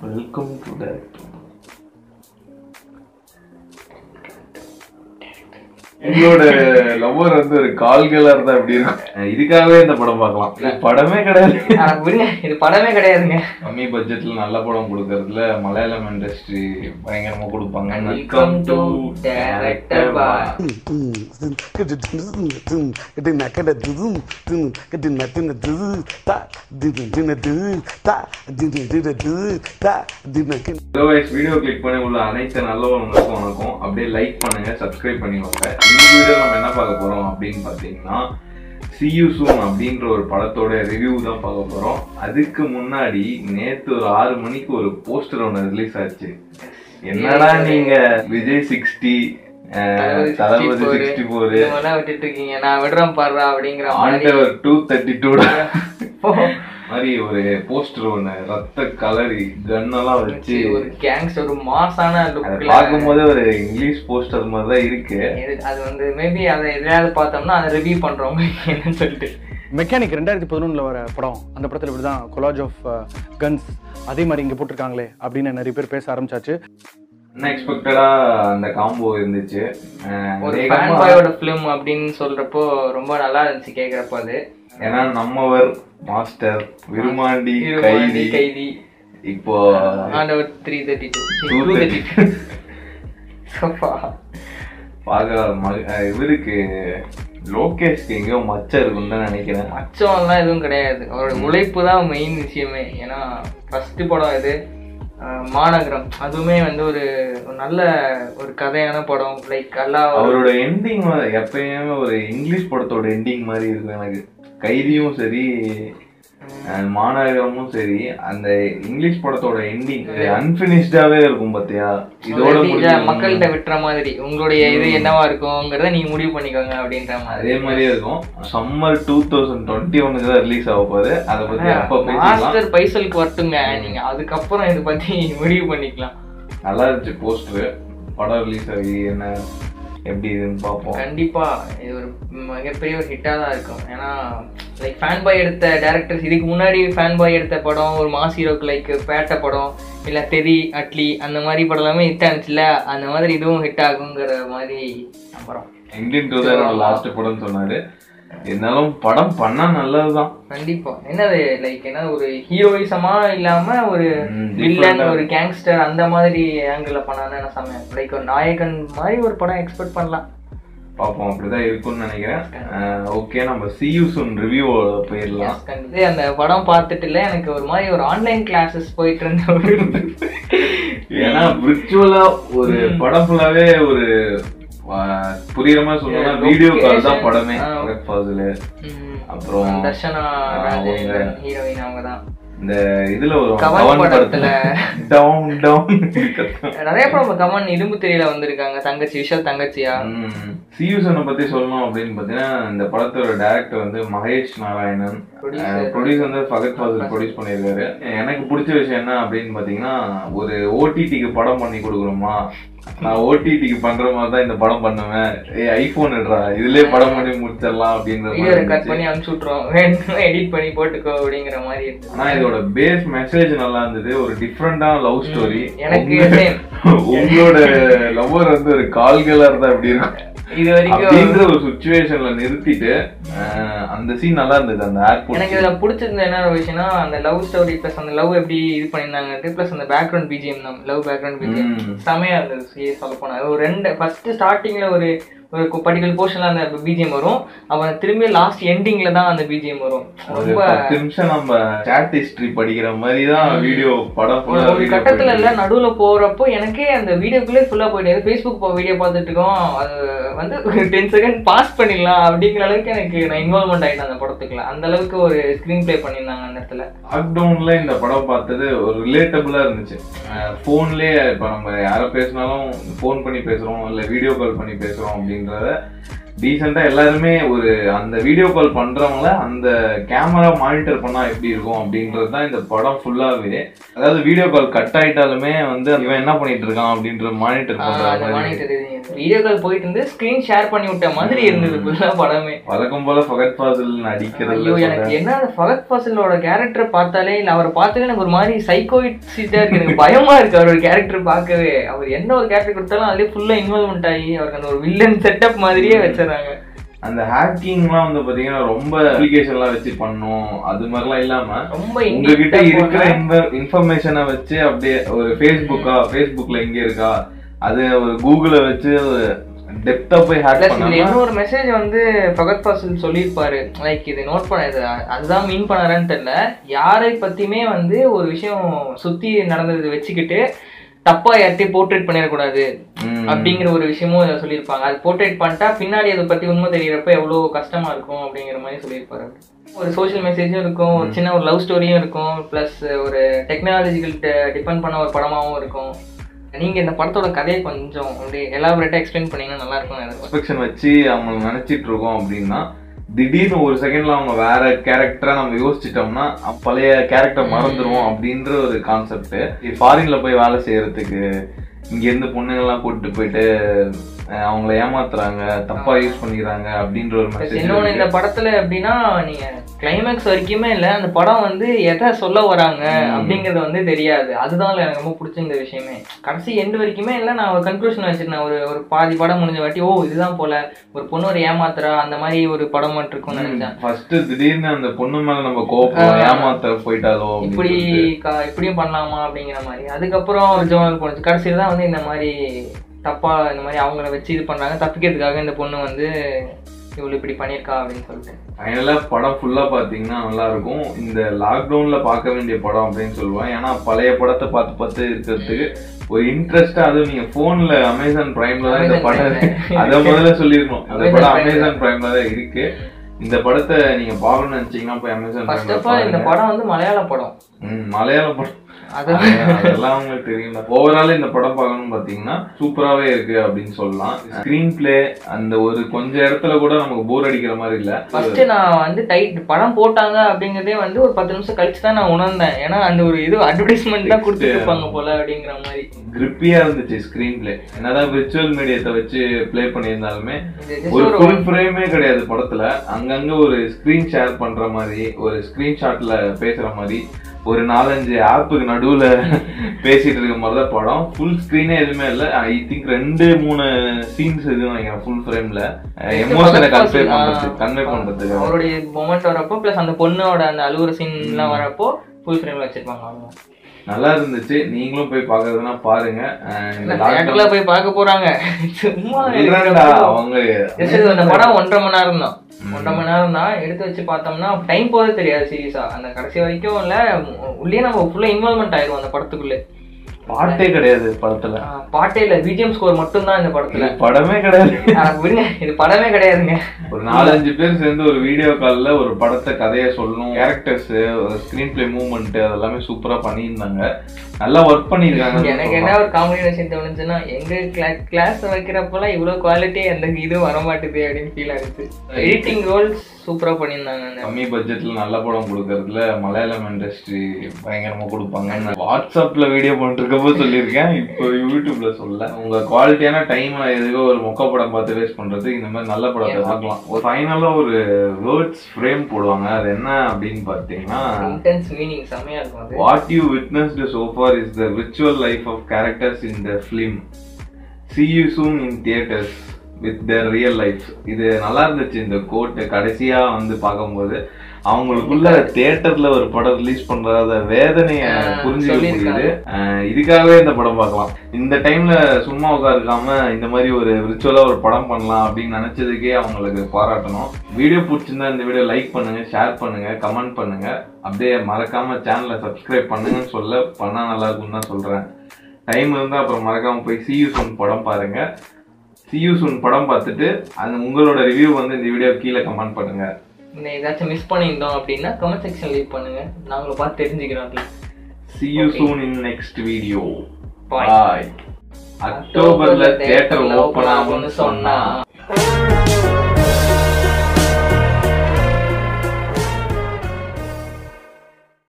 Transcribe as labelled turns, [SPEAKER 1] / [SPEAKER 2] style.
[SPEAKER 1] Welcome to the எங்களோட lover வந்து ஒரு கால்களா இருந்தா எப்படி இருக்கும் இதுக்காகவே இந்த படம் பார்க்கலாம் இது படமே கிடையாது
[SPEAKER 2] ஆனா விடுங்க இது படமே கிடையாதுங்க
[SPEAKER 1] கம்மி பட்ஜெட்ல நல்ல படம் கொடுக்கறதுல மலையாளம் இண்டஸ்ட்ரி பயங்கரமா கொடுப்பாங்க
[SPEAKER 2] welcome to director Bhai
[SPEAKER 1] video click பண்ணி உள்ள அனைத்து நல்லவங்களுக்கும் வணக்கம் அப்படியே லைக் பண்ணுங்க சப்ஸ்கிரைப் பண்ணிக்கோங்க இந்த வீடியோ நம்ம என்ன பார்க்க போறோம் அப்படின்னு பாத்தீங்கன்னா சியூ சூன் அப்படின்ற ஒரு படத்தோட ரிவ்யூ தான் பார்க்க போறோம் அதுக்கு முன்னாடி நேத்து ஒரு ஆறு மணிக்கு ஒரு போஸ்டர் ஒன்று ரிலீஸ் ஆச்சு என்னடா நீங்க Vijay sixty Thalapathy sixty four
[SPEAKER 2] இதெல்லாம் விட்டுட்டு இருக்கீங்க நான் விடுறேன் பாடுறா அப்படிங்கிற மாதிரி
[SPEAKER 1] ஆண்டவர் டூ தேர்ட்டி டூ மாதிரி ஒரு போஸ்டர் ஒன்று ரத்த கலரி கன்னெல்லாம் வச்சு
[SPEAKER 2] ஒரு கேங்ஸ்டர் ஒரு மாசான
[SPEAKER 1] அதை
[SPEAKER 2] லுக்ல
[SPEAKER 1] பார்க்கும்போது ஒரு இங்கிலீஷ் போஸ்டர் மாதிரி தான் இருக்கு
[SPEAKER 2] அது வந்து மேபி அதை எதையாவது பார்த்தோம்னா அதை ரிவ்யூ பண்றவங்க என்னன்னு சொல்லிட்டு
[SPEAKER 3] மெக்கானிக் ரெண்டாயிரத்தி பதினொன்றில் வர படம் அந்த படத்தில் இப்படி தான் கொலாஜ் ஆஃப் கன்ஸ் அதே மாதிரி இங்கே போட்டிருக்காங்களே அப்படின்னு நிறைய பேர் பேச ஆரம்பிச்சாச்சு
[SPEAKER 1] அன்எக்ஸ்பெக்டடா அந்த காம்போ இருந்துச்சு அஹ்
[SPEAKER 2] ஒரு
[SPEAKER 1] வேகமா-
[SPEAKER 2] ஃபேன் பாயோட ஃபிலிம் அப்படின்னு சொல்றப்போ ரொம்ப நல்லா இருந்துச்சு கேக்குறப்போ அது
[SPEAKER 1] ஏன்னா நம்மவர் மாஸ்டர் விருமாண்டி
[SPEAKER 2] இருமாண்டி,
[SPEAKER 1] கைதி
[SPEAKER 2] கைதி
[SPEAKER 1] இப்போ
[SPEAKER 2] Aandavar three thirty two two
[SPEAKER 1] 232.
[SPEAKER 2] Thirty
[SPEAKER 1] பார்க்க ம- அஹ் இவருக்கு லோகேஷ்க்கு எங்கேயோ மச்சம் இருக்குன்னு தான் நினைக்கிறேன்
[SPEAKER 2] அச்சம்லாம் எதுவும் கிடையாது அவரோட உழைப்பு தான் மெயின் விஷயமே ஏன்னா ஃபர்ஸ்ட் படம் இது அஹ், மாநகரம் அதுவுமே வந்து ஒரு ஒரு நல்ல ஒரு கதையான படம் லைக் எல்லா
[SPEAKER 1] அவரோட எண்டிங் எப்பயுமே ஒரு இங்கிலீஷ் படத்தோட எண்டிங் மாதிரி இருக்கும் எனக்கு கைதியும் சரி அஹ் மாநகரமும் சரி அந்த இங்கிலீஷ் படத்தோட எண்டிங் அன்பினிஷ்டாவே இருக்கும் பாத்தியா இதோட
[SPEAKER 2] எப்படி இத
[SPEAKER 1] முடிஞ்சிடும்.
[SPEAKER 2] மக்கள்கிட்ட விட்டுற மாதிரி உங்களுடைய இது என்னவா இருக்குங்கிறத நீங்க முடிவு பண்ணிக்கோங்க அப்படின்ற மாதிரி
[SPEAKER 1] அதே மாதிரியே இருக்கும் சம்மர் டூ தௌசண்ட் டுவெண்ட்டி ஒனுக்கு தான் ரிலீஸ் ஆக போகுது அதை பத்தி அப்ப பேசிக்கலாம்
[SPEAKER 2] மாஸ்டர் பைசலுக்கு வரட்டுங்க நீங்க அதுக்கப்புறம் இதை பத்தி முடிவு பண்ணிக்கலாம்
[SPEAKER 1] நல்லா இருந்துச்சு போஸ்டர் படம் ரிலீஸ் ஆகி என்ன எப்படி இதுன்னு பார்ப்போம்
[SPEAKER 2] கண்டிப்பா இது ஒரு மிகப்பெரிய ஒரு ஹிட்டா தான் இருக்கும் ஏன்னா லைக் ஃபேன் பாய் எடுத்த டேரக்டர்ஸ் இதுக்கு முன்னாடி ஃபேன் பாய் எடுத்த படம் ஒரு மாஸ் ஹீரோக்கு லைக் பேட்ட படம் இல்ல தெரி அட்லி அந்த மாதிரி படம் எல்லாமே ஹிட் ஆனிச்சுல அந்த மாதிரி இதுவும் ஹிட் ஆகுங்கிற மாதிரி நம்புறோம்
[SPEAKER 1] இந்தியன் டூ தான் லாஸ்ட் படம்னு சொன்னாரு இருந்தாலும் படம் பண்ணா நல்லதுதான்
[SPEAKER 2] கண்டிப்பா என்னது லைக் என்ன ஒரு ஹீரோயிசமா இல்லாம ஒரு
[SPEAKER 1] ம்,
[SPEAKER 2] வில்லன்
[SPEAKER 1] different-ஆ.
[SPEAKER 2] ஒரு கேங்ஸ்டர் அந்த மாதிரி ஆங்கிள் பண்ணான்னு என்ன சமயம் லைக் ஒரு நாயகன் மாதிரி ஒரு படம் எக்ஸ்பெக்ட் பண்ணலாம்
[SPEAKER 1] பார்ப்போம் அப்படிதான் இருக்கும்னு நினைக்கிறேன் ஓகே நம்ம சியூ சுன் ரிவ்யூ போயிடலாம்
[SPEAKER 2] Yes, கண்டிப்பா. அந்த படம் பார்த்துட்டு இல்ல எனக்கு ஒரு மாதிரி ஒரு ஆன்லைன் கிளாஸஸ் போயிட்டு இருந்த ஒரு
[SPEAKER 1] ஏன்னா விர்ச்சுவலா ஒரு படம் ஃபுல்லாவே ஒரு ஆஹ், புரியுற மாதிரி சொல்லணும்னா
[SPEAKER 2] Yeah,
[SPEAKER 1] வீடியோ கால்
[SPEAKER 2] location.
[SPEAKER 1] தான் படமே
[SPEAKER 2] ஆ.
[SPEAKER 1] ஃபகத் ஃபாசில்
[SPEAKER 2] ம்,
[SPEAKER 1] அப்புறம்
[SPEAKER 2] தர்ஷனா
[SPEAKER 1] ஆ,
[SPEAKER 2] ராஜேந்திரன்
[SPEAKER 1] அவங்க-
[SPEAKER 2] ஹீரோயின் அவங்க தான்
[SPEAKER 1] இந்த இதுல ஒரு
[SPEAKER 2] கவன்
[SPEAKER 1] கவன்
[SPEAKER 2] படத்துல.
[SPEAKER 1] படத்துல டவுன் டவுன்
[SPEAKER 2] நிறைய படம் கமன் இரும்பு திரையில வந்திருக்காங்க தங்கச்சி விஷால் தங்கச்சியா
[SPEAKER 1] சியூசனை பத்தி சொல்லணும் அப்படின்னு பாத்தீங்கன்னா இந்த படத்தோட டைரக்டர் வந்து மகேஷ் நாராயணன்
[SPEAKER 2] Producer.
[SPEAKER 1] ப்ரொடியூஸ் வந்து ஃபகத் ஃபாசில் ப்ரொடியூஸ் பண்ணியிருக்காரு எனக்கு பிடிச்ச விஷயம் என்ன அப்படின்னு பாத்தீங்கன்னா ஒரு ஓடிடிக்கு படம் பண்ணி கொடுக்குறோமா நான் ஓடிடிக்கு பண்ற மாதிரி தான் இந்த படம் பண்ணுவேன் ஏய் ஐபோன் எடுறா இதுலயே படம் பண்ணி முடிச்சிடலாம் அப்படின்ற மாதிரி
[SPEAKER 2] வீடியோ கட்
[SPEAKER 1] இருந்துச்சு.
[SPEAKER 2] பண்ணி அனுப்பிச்சு விட்ருவோம் வேணும்னா எடிட் பண்ணி போட்டுக்கோ அப்படிங்கிற மாதிரி இருக்கு
[SPEAKER 1] ஆனா இதோட பேஸ் மெசேஜ் நல்லா இருந்தது ஒரு டிஃப்ரெண்டான லவ் ஸ்டோரி
[SPEAKER 2] எனக்கு same.
[SPEAKER 1] உங்களோட லவ்வர் வந்து ஒரு கால்களா இருந்தா எப்படி இருக்கும்
[SPEAKER 2] இது வரைக்கும்
[SPEAKER 1] அப்படின்ற ஒரு சுச்சுவேஷன்ல நிறுத்திட்டு அஹ், அந்த சீன் நல்லா இருந்தது அந்த
[SPEAKER 2] எனக்கு
[SPEAKER 1] ஏர்போர்ட்
[SPEAKER 2] இதுல பிடிச்சிருந்த என்ன ஒரு விஷயம்னா அந்த லவ் ஸ்டோரி ப்ளஸ் அந்த லவ் எப்படி இது பண்ணியிருந்தாங்க ப்ளஸ் அந்த பேக்ரவுண்ட் பிஜிஎம் தான் லவ் பேக்ரவுண்ட் பிஜிஎம்
[SPEAKER 1] ம்.
[SPEAKER 2] செமையா இருந்தது சீரியஸ் சொல்ல போனா ஒரு ரெண்டு ஃபர்ஸ்ட் ஸ்டார்டிங்ல ஒரு ஒரு பர்டிகுலர் போர்ஷன்ல அந்த பிஜிஎம் வரும் அப்புறம் திரும்பி லாஸ்ட் எண்டிங்ல தான் அந்த பிஜிஎம் வரும்
[SPEAKER 1] ஒரு
[SPEAKER 2] ரொம்ப
[SPEAKER 1] பத்து நிமிஷம் நம்ம சாட் ஹிஸ்டரி படிக்கிற மாதிரி தான் வீடியோ படம்
[SPEAKER 2] ஒரு
[SPEAKER 1] ஃபுல்லா
[SPEAKER 2] ஒரு கட்டத்துல இல்ல நடுவுல போறப்போ எனக்கே அந்த வீடியோக்குள்ளே ஃபுல்லா போயிட்டு ஃபேஸ்புக் வீடியோ பார்த்துட்டு இருக்கோம் அது வந்து ஒரு டென் செகண்ட் பாஸ் பண்ணிடலாம் அப்படிங்கிற அளவுக்கு எனக்கு நான் இன்வால்மெண்ட் ஆயிட்டேன் அந்த படத்துக்குள்ள அந்த அளவுக்கு ஒரு ஸ்கிரீன் ப்ளே பண்ணியிருந்தாங்க அந்த இடத்துல
[SPEAKER 1] லாக்டவுன்ல இந்த படம் பார்த்தது ஒரு ரிலேட்டபிளா இருந்துச்சு போன்லயே இப்ப நம்ம யார பேசினாலும் ஃபோன் பண்ணி பேசுறோம் இல்ல வீடியோ கால் பண்ணி பேசுறோம் அப்படின்றத டீசெண்டா எல்லாருமே ஒரு அந்த வீடியோ கால் பண்றவங்கள அந்த கேமரா மானிட்டர் பண்ணா எப்படி இருக்கும் அப்படின்றது தான் இந்த படம் ஃபுல்லாவே அதாவது வீடியோ கால் கட் ஆயிட்டாலுமே வந்து இவன் என்ன பண்ணிட்டு இருக்கான் அப்படின்ற மானிட்டர் பண்ற
[SPEAKER 2] அந்த
[SPEAKER 1] மாதிரி
[SPEAKER 2] மானிட்டர் வீடியோ கால் போயிட்டு இருந்து ஸ்கிரீன் ஷேர் பண்ணி விட்ட மாதிரி இருந்தது ஃபுல்லா படமே
[SPEAKER 1] வழக்கம் போல ஃபகத் ஃபாசில் நடிக்கிறது
[SPEAKER 2] ஐயோ எனக்கு என்ன அந்த ஃபகத் ஃபாசிலோட கேரக்டர் பார்த்தாலே இல்ல அவரை பார்த்தாலே எனக்கு ஒரு மாதிரி சைக்கோயிட் சீட்டா இருக்கு எனக்கு பயமா இருக்கு அவரோட கேரக்டர் பார்க்கவே அவர் என்ன ஒரு கேரக்டர் கொடுத்தாலும் அதுலயே ஃபுல்லா இன்வால்வ்மெண்ட் ஆகி அவருக்கு அந்த ஒரு வில்லன் செட்டப் மாதிரியே வச்சிடறாங்க
[SPEAKER 1] அந்த ஹேக்கிங்லாம் வந்து பாத்தீங்கன்னா ரொம்ப அப்ளிகேஷன்லாம் வச்சு பண்ணும் அது மாதிரிலாம் இல்லாம
[SPEAKER 2] ரொம்ப
[SPEAKER 1] உங்ககிட்ட
[SPEAKER 2] in-depth-ஆ
[SPEAKER 1] இருக்கிற
[SPEAKER 2] போனா-
[SPEAKER 1] இன்ஃபர்மேஷனை வச்சு அப்படியே ஒரு ஃபேஸ்புக்கா ஃபேஸ்புக்ல எங்க இருக்கா அது ஒரு கூகுள வச்சு டெப்தா போய் ஹேக்
[SPEAKER 2] Plus இதுல
[SPEAKER 1] பண்ணாம
[SPEAKER 2] இன்னொரு மெசேஜ் வந்து ஃபகத் ஃபாசில் சொல்லியிருப்பாரு லைக் இது நோட் பண்ண இது அதுதான் மீன் பண்ணாரான்னு தெரியல யாரை பத்தியுமே வந்து ஒரு விஷயம் சுத்தி நடந்ததை வச்சுக்கிட்டு தப்பா யார்ட்டையும் போர்ட்ரேட் பண்ணிடக்கூடாது
[SPEAKER 1] ம்.
[SPEAKER 2] அப்படிங்கிற ஒரு விஷயமும் இதுல சொல்லியிருப்பாங்க அது போர்ட்ரேட் பண்ணிட்டா பின்னாடி அதை பத்தி உண்மை தெரியறப்ப எவ்வளவு கஷ்டமா இருக்கும் அப்படிங்கிற மாதிரி சொல்லியிருப்பாரு அவரு. ஒரு சோஷியல் மெசேஜும் இருக்கும் ஒரு சின்ன ஒரு லவ் ஸ்டோரியும் இருக்கும் ப்ளஸ் ஒரு டெக்னாலஜிக்கல் டிபெண்ட் பண்ண ஒரு படமாவும் இருக்கும் நீங்க இந்த படத்தோட கதையை கொஞ்சம் அப்படியே எலாபரேட்டா எக்ஸ்பிளைன் பண்ணீங்கன்னா நல்லா இருக்கும் எனக்கு
[SPEAKER 1] எக்ஸ்பெக்ஷன் வச்சு அவங்க நினைச்சிட்டு இருக்கோம் அப்படின்னா திடீர்னு ஒரு செகண்ட்ல அவங்க வேற கேரக்டரா நம்ம யோசிச்சிட்டோம்னா அப்ப பழைய கேரக்டர் மறந்துருவோம் அப்படின்ற ஒரு கான்செப்ட் ஃபாரின்ல போய் வேலை செய்யறதுக்கு இங்க இருந்து பொண்ணுங்கெல்லாம் கூட்டிட்டு போயிட்டு அஹ், அவங்கள ஏமாத்துறாங்க தப்பா யூஸ் பண்ணிக்கிறாங்க அப்படின்ற ஒரு
[SPEAKER 2] Plus
[SPEAKER 1] மெசேஜ்
[SPEAKER 2] இன்னொன்னு இந்த படத்துல எப்படின்னா நீங்க கிளைமேக்ஸ் வரைக்குமே இல்ல அந்த படம் வந்து எதை சொல்ல வராங்க அப்படிங்கறது வந்து தெரியாது அதுதான் எனக்கு ரொம்ப பிடிச்ச இந்த விஷயமே கடைசி எண்டு வரைக்குமே இல்ல நான் ஒரு கன்க்ளூஷன் வச்சிருந்தேன் ஒரு ஒரு பாதி படம் முடிஞ்ச வாட்டி ஓ இதுதான் போல ஒரு பொண்ணு ஒரு ஏமாத்துறா அந்த மாதிரி ஒரு படம் மட்டும் இருக்கும்னு நினைச்சேன்
[SPEAKER 1] ஃபர்ஸ்ட் திடீர்னு அந்த பொண்ணு மேல நம்ம கோபம் ஏமாத்த போயிட்டாலோ அப்படின்னு
[SPEAKER 2] இப்படி
[SPEAKER 1] சொல்லிட்டு.
[SPEAKER 2] க- இப்படியும் பண்ணலாமா அப்படிங்கிற மாதிரி அதுக்கப்புறம் ஜோனல் போனுச்சு கடைசியில தான் வந்து இந்த மாதிரி தப்பா இந்த மாதிரி அவங்கள வச்சு இது பண்றாங்க தப்பிக்கிறதுக்காக இந்த பொண்ணு வந்து இவ்வளவு இப்படி பண்ணியிருக்கா அப்படின்னு சொல்லிட்டு
[SPEAKER 1] ஃபைனலா படம் ஃபுல்லா பாத்தீங்கன்னா நல்லா இருக்கும் இந்த லாக்டவுன்ல பார்க்க வேண்டிய படம் அப்படின்னு சொல்லுவேன் ஏன்னா பழைய படத்தை பார்த்து பார்த்து இருக்கிறதுக்கு ஒரு இன்ட்ரெஸ்டா அதுவும் நீங்க போன்ல அமேசான் பிரைம்ல தான் இந்த
[SPEAKER 2] Amazon
[SPEAKER 1] படம்
[SPEAKER 2] Prime.
[SPEAKER 1] அத முதல்ல சொல்லிருக்கணும் அந்த
[SPEAKER 2] Amazon
[SPEAKER 1] படம்
[SPEAKER 2] Prime.
[SPEAKER 1] அமேசான் பிரைம்ல தான் இருக்கு இந்த படத்தை நீங்க பார்க்கணும்னு நினைச்சீங்கன்னா போய் அமேசான்
[SPEAKER 2] ஃபர்ஸ்ட்
[SPEAKER 1] பிரைம்ல
[SPEAKER 2] ஆஃப் ஆல் இந்த
[SPEAKER 1] பாருங்க
[SPEAKER 2] படம் வந்து மலையாள படம்
[SPEAKER 1] ம், மலையாள படம்
[SPEAKER 2] அது
[SPEAKER 1] அதெல்லாம் உங்களுக்கு தெரியல ஓவரால் இந்த படம் பார்க்கணும் பாத்தீங்கன்னா சூப்பராவே இருக்கு அப்படின்னு சொல்லலாம் ஸ்கிரீன் பிளே அந்த ஒரு கொஞ்ச இடத்துல கூட நமக்கு போர் அடிக்கிற மாதிரி இல்ல
[SPEAKER 2] ஃபர்ஸ்ட் நான் வந்து டைட் படம் போட்டாங்க அப்படிங்கறதே வந்து ஒரு பத்து நிமிஷம் கழிச்சு தான் நான் உணர்ந்தேன் ஏன்னா அந்த ஒரு இது அட்வர்டைஸ்மெண்ட் தான் கொடுத்துருப்பாங்க போல அப்படிங்கிற மாதிரி
[SPEAKER 1] கிரிப்பியா இருந்துச்சு ஸ்கிரீன் பிளே என்னதான் விர்ச்சுவல் மீடியத்தை வச்சு ப்ளே பண்ணியிருந்தாலுமே
[SPEAKER 2] இது just
[SPEAKER 1] ஒரு
[SPEAKER 2] ஒரு
[SPEAKER 1] ஃபுல் ஃப்ரேமே கிடையாது படத்துல அங்கங்க ஒரு ஸ்கிரீன் ஷேர் பண்ற மாதிரி ஒரு ஸ்கிரீன்ஷாட்ல பேசுற மாதிரி ஒரு நாலஞ்சு ஆப்புக்கு நடுவுல பேசிட்டு இருக்க மாதிரி தான் படம் ஃபுல் ஸ்கிரீனே எதுவுமே இல்ல ஐ திங்க் ரெண்டு மூணு சீன்ஸ் இது நினைக்கிறேன் ஃபுல் ஃப்ரேம்ல எமோஷனை கன்வே பண்றது கன்வே பண்றதுக்கு
[SPEAKER 2] அவருடைய மொமெண்ட் வரப்போ ப்ளஸ் அந்த பொண்ணோட அந்த அழுகுற சீன் எல்லாம் வரப்போ ஃபுல் ஃப்ரேம்ல வச்சிருப்பாங்க அவங்க
[SPEAKER 1] நல்லா இருந்துச்சு நீங்களும் போய் பாக்குறதுன்னா பாருங்க அஹ் இந்த
[SPEAKER 2] தேட்டர்ல
[SPEAKER 1] lockdown-
[SPEAKER 2] போய் பார்க்க போறாங்க சும்மா
[SPEAKER 1] இல்லடா,
[SPEAKER 2] இருக்கிறப்போ-
[SPEAKER 1] அவங்க
[SPEAKER 2] Just இது அந்த படம் ஒன்றரை மணி நேரம் தான் ஒன்றரை மணி நேரம் தான் எடுத்து வச்சு பார்த்தோம்னா டைம் போதே தெரியாது சீரியஸா அந்த கடைசி வரைக்கும் இல்ல உள்ளே நம்ம ஃபுல்லா இன்வால்மெண்ட் ஆயிரும் அந்த படத்துக்குள்ள
[SPEAKER 1] பாட்டே கிடையாது படத்துல
[SPEAKER 2] ஆஹ் பாட்டே இல்ல பிஜிஎம் ஸ்கோர் மட்டும் தான் இந்த படத்துல
[SPEAKER 1] இது படமே கிடையாது
[SPEAKER 2] ஆஹ் விடுங்க இது படமே கிடையாதுங்க
[SPEAKER 1] ஒரு நாலஞ்சு பேர் சேர்ந்து ஒரு வீடியோ கால்ல ஒரு படத்தை கதையை சொல்லணும் கேரக்டர்ஸ் ஒரு ஸ்கிரீன் பிளே மூவ்மெண்ட் அதெல்லாமே சூப்பரா பண்ணியிருந்தாங்க நல்லா ஒர்க் பண்ணியிருக்காங்க
[SPEAKER 2] எனக்கு என்ன ஒரு காமெடி விஷயம் தோணுச்சுன்னா எங்க கிளாஸ் கிளாஸ் வைக்கிறப்பெல்லாம் இவ்வளவு குவாலிட்டி அந்த இதுவும் வர மாட்டுது அப்படின்னு ஃபீல் ஆகுது எடிட்டிங் ரோல்ஸ் சூப்பரா பண்ணியிருந்தாங்க அந்த
[SPEAKER 1] கம்மி பட்ஜெட்ல நல்ல படம் கொடுக்கறதுல மலையாளம் இண்டஸ்ட்ரி பயங்கரமா கொடுப்பாங்க நான் வாட்ஸ்அப்ல வீடியோ பண்ணிருக்கப்போ சொல்லியிருக்கேன் இப்போ யூடியூப்ல சொல்ல உங்க குவாலிட்டியான டைம் எதுக்கோ ஒரு மொக்க படம் பார்த்து வேஸ்ட் பண்றது இந்த மாதிரி நல்ல படத்தை பார்க்கலாம் ஒரு ஃபைனலா ஒரு வேர்ட்ஸ் ஃப்ரேம் போடுவாங்க அது என்ன அப்படின்னு பார்த்தீங்கன்னா
[SPEAKER 2] இன்டென்ஸ் மீனிங் செம்மையா இருக்கும் அது
[SPEAKER 1] What you witnessed so far is the virtual life of characters in the film. See you soon in theaters with their real lives. இது நல்லா இருந்துச்சு இந்த கோட் கடைசியா வந்து பார்க்கும்போது அவங்களுக்குள்ள தியேட்டர்ல ஒரு படம் ரிலீஸ் பண்றாத வேதனைய
[SPEAKER 2] ஆ,
[SPEAKER 1] புரிஞ்சுக்க
[SPEAKER 2] சொல்லியிருக்காங்க.
[SPEAKER 1] முடியுது அஹ் இதுக்காகவே இந்த படம் பார்க்கலாம் இந்த டைம்ல சும்மா உட்காருக்காம இந்த மாதிரி ஒரு விர்ச்சுவலா ஒரு படம் பண்ணலாம் அப்படின்னு நினைச்சதுக்கே அவங்களுக்கு பாராட்டணும் வீடியோ பிடிச்சிருந்தா இந்த வீடியோ லைக் பண்ணுங்க ஷேர் பண்ணுங்க கமெண்ட் பண்ணுங்க அப்படியே மறக்காம சேனலை சப்ஸ்கிரைப் பண்ணுங்கன்னு சொல்ல பண்ணா நல்லா இருக்கும்னு தான் சொல்றேன் டைம் இருந்தா அப்புறம் மறக்காம போய் சியூ சூன் படம் பாருங்க சியூ சூன் படம் பார்த்துட்டு அது உங்களோட ரிவ்யூ வந்து இந்த வீடியோ கீழே கமெண்ட் பண்ணுங்க
[SPEAKER 2] இந்த ஏதாச்சும் மிஸ் பண்ணியிருந்தோம் அப்படின்னா கமெண்ட் செக்ஷன் லீவ் பண்ணுங்க நாங்களும் பார்த்து தெரிஞ்சுக்கிறோம் at least.
[SPEAKER 1] See you
[SPEAKER 2] Okay.
[SPEAKER 1] soon in next video.
[SPEAKER 2] Bye.
[SPEAKER 1] Bye. அக்டோபர்ல தியேட்டர் ஓபன் ஆகும்னு சொன்னா
[SPEAKER 2] சொன்னா